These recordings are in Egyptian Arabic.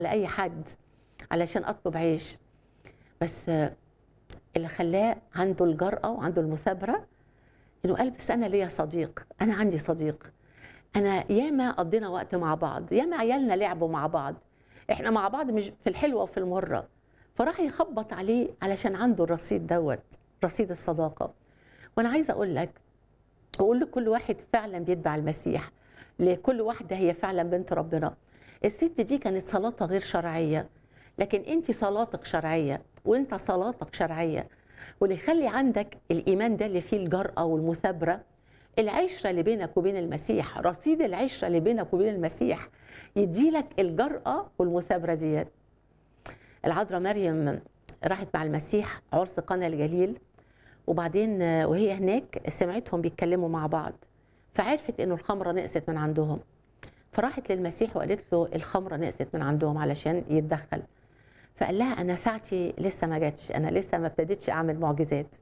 لاي حد علشان اطلب عيش بس آه، اللي خلاه عنده الجرأة وعنده المثابرة انه قال بس انا ليا صديق انا عندي صديق انا ياما قضينا وقت مع بعض ياما عيالنا لعبوا مع بعض احنا مع بعض مش في الحلوه وفي المره فراح يخبط عليه علشان عنده الرصيد دوت رصيد الصداقه وانا عايزه اقول لك واقول لكل واحد فعلا بيتبع المسيح لكل واحده هي فعلا بنت ربنا الست دي كانت صلاتها غير شرعيه لكن انت صلاتك شرعيه وانت صلاتك شرعيه واللي يخلي عندك الايمان ده اللي فيه الجرأه والمثابره العشره اللي بينك وبين المسيح رصيد العشره اللي بينك وبين المسيح يديلك الجرأه والمثابره ديت العذراء مريم راحت مع المسيح عرس قنا الجليل وبعدين آه، وهي هناك سمعتهم بيتكلموا مع بعض فعرفت انه الخمره نقصت من عندهم فراحت للمسيح وقالت له الخمره نقصت من عندهم علشان يتدخل فقال لها انا ساعتي لسه ما جاتش انا لسه ما ابتديتش اعمل معجزات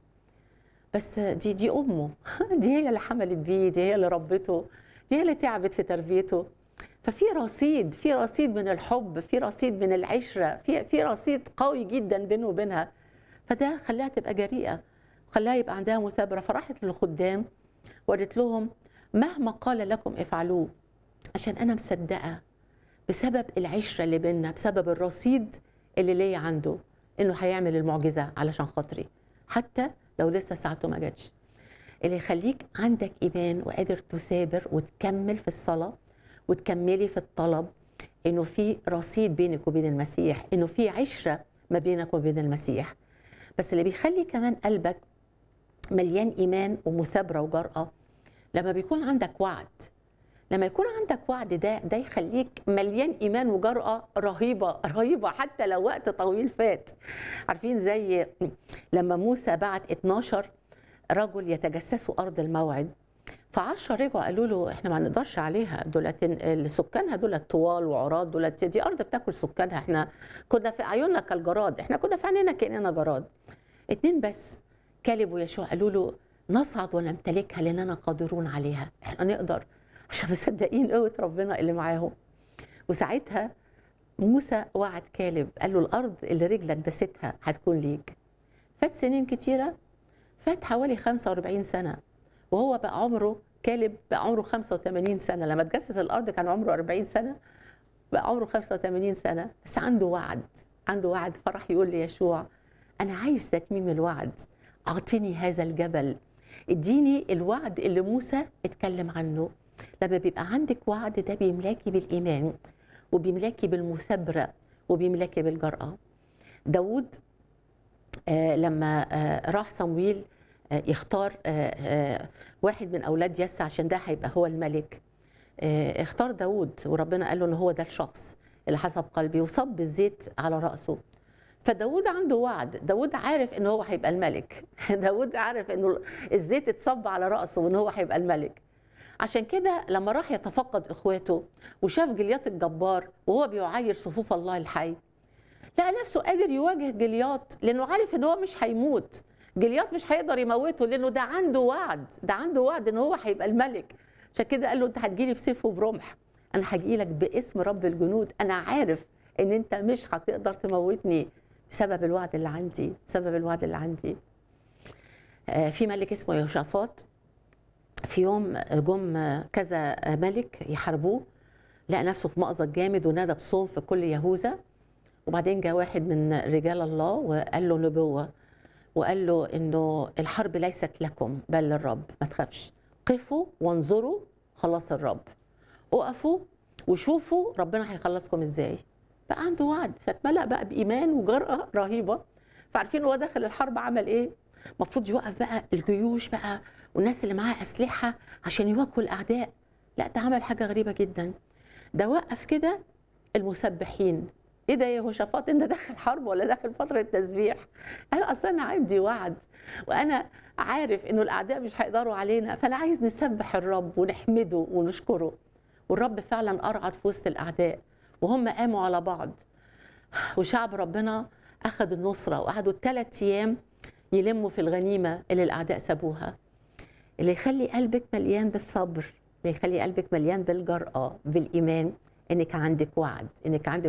بس دي دي امه دي هي اللي حملت بيه دي هي اللي ربته دي هي اللي تعبت في تربيته ففي رصيد في رصيد من الحب في رصيد من العشره في في رصيد قوي جدا بينه وبينها فده خلاها تبقى جريئه وخلاها يبقى عندها مثابره فراحت للخدام وقالت لهم مهما قال لكم افعلوه عشان انا مصدقه بسبب العشره اللي بينا بسبب الرصيد اللي ليا عنده انه هيعمل المعجزه علشان خاطري حتى لو لسه ساعته ما جاتش اللي يخليك عندك ايمان وقادر تثابر وتكمل في الصلاه وتكملي في الطلب انه في رصيد بينك وبين المسيح انه في عشره ما بينك وبين المسيح بس اللي بيخلي كمان قلبك مليان ايمان ومثابره وجرأه لما بيكون عندك وعد لما يكون عندك وعد ده ده يخليك مليان ايمان وجرأه رهيبه رهيبه حتى لو وقت طويل فات عارفين زي لما موسى بعت 12 رجل يتجسسوا ارض الموعد فعشرة رجعوا قالوا له احنا ما نقدرش عليها دولت سكانها دولت طوال وعراض دولت دي ارض بتاكل سكانها احنا كنا في عيوننا كالجراد احنا كنا في عينينا كاننا جراد اتنين بس كالب ويشوع قالوا له نصعد ونمتلكها لاننا قادرون عليها احنا نقدر عشان مصدقين قوه ربنا اللي معاهم وساعتها موسى وعد كالب قال له الارض اللي رجلك دستها هتكون ليك فات سنين كتيره فات حوالي 45 سنه وهو بقى عمره كالب بقى عمره 85 سنه لما تجسس الارض كان عمره 40 سنه بقى عمره 85 سنه بس عنده وعد عنده وعد فراح يقول ليشوع انا عايز تتميم الوعد اعطيني هذا الجبل اديني الوعد اللي موسى اتكلم عنه لما بيبقى عندك وعد ده بيملاكي بالايمان وبيملاكي بالمثابره وبيملاكي بالجراه داود آه لما آه راح صمويل آه يختار آه آه واحد من اولاد يس عشان ده هيبقى هو الملك آه اختار داود وربنا قال له ان هو ده الشخص اللي حسب قلبي وصب الزيت على راسه فداود عنده وعد داود عارف ان هو هيبقى الملك داود عارف انه الزيت اتصب على راسه وان هو هيبقى الملك عشان كده لما راح يتفقد اخواته وشاف جليات الجبار وهو بيعاير صفوف الله الحي لقى نفسه قادر يواجه جليات لانه عارف ان هو مش هيموت جليات مش هيقدر يموته لانه ده عنده وعد ده عنده وعد ان هو هيبقى الملك عشان كده قال له انت هتجيلي بسيف وبرمح انا هجيلك باسم رب الجنود انا عارف ان انت مش هتقدر تموتني بسبب الوعد اللي عندي بسبب الوعد اللي عندي آه، في ملك اسمه يهوشافاط في يوم جم كذا ملك يحاربوه لقى نفسه في مأزق جامد ونادى بصوم في كل يهوذا وبعدين جاء واحد من رجال الله وقال له نبوة وقال له انه الحرب ليست لكم بل للرب ما تخافش قفوا وانظروا خلاص الرب اقفوا وشوفوا ربنا هيخلصكم ازاي بقى عنده وعد فاتملأ بقى بإيمان وجرأة رهيبة فعارفين هو داخل الحرب عمل ايه المفروض يوقف بقى الجيوش بقى والناس اللي معاها أسلحة عشان يواجهوا الأعداء لا ده عمل حاجة غريبة جدا ده وقف كده المسبحين ايه ده يا يهوشافاط انت داخل حرب ولا داخل فتره تسبيح قال اصل انا عندي وعد وانا عارف انه الاعداء مش هيقدروا علينا فانا عايز نسبح الرب ونحمده ونشكره والرب فعلا ارعد في وسط الاعداء وهم قاموا على بعض وشعب ربنا اخذ النصره وقعدوا ثلاث ايام يلموا في الغنيمه اللي الاعداء سابوها اللي يخلي قلبك مليان بالصبر اللي يخلي قلبك مليان بالجرأة بالإيمان إنك عندك وعد إنك عندك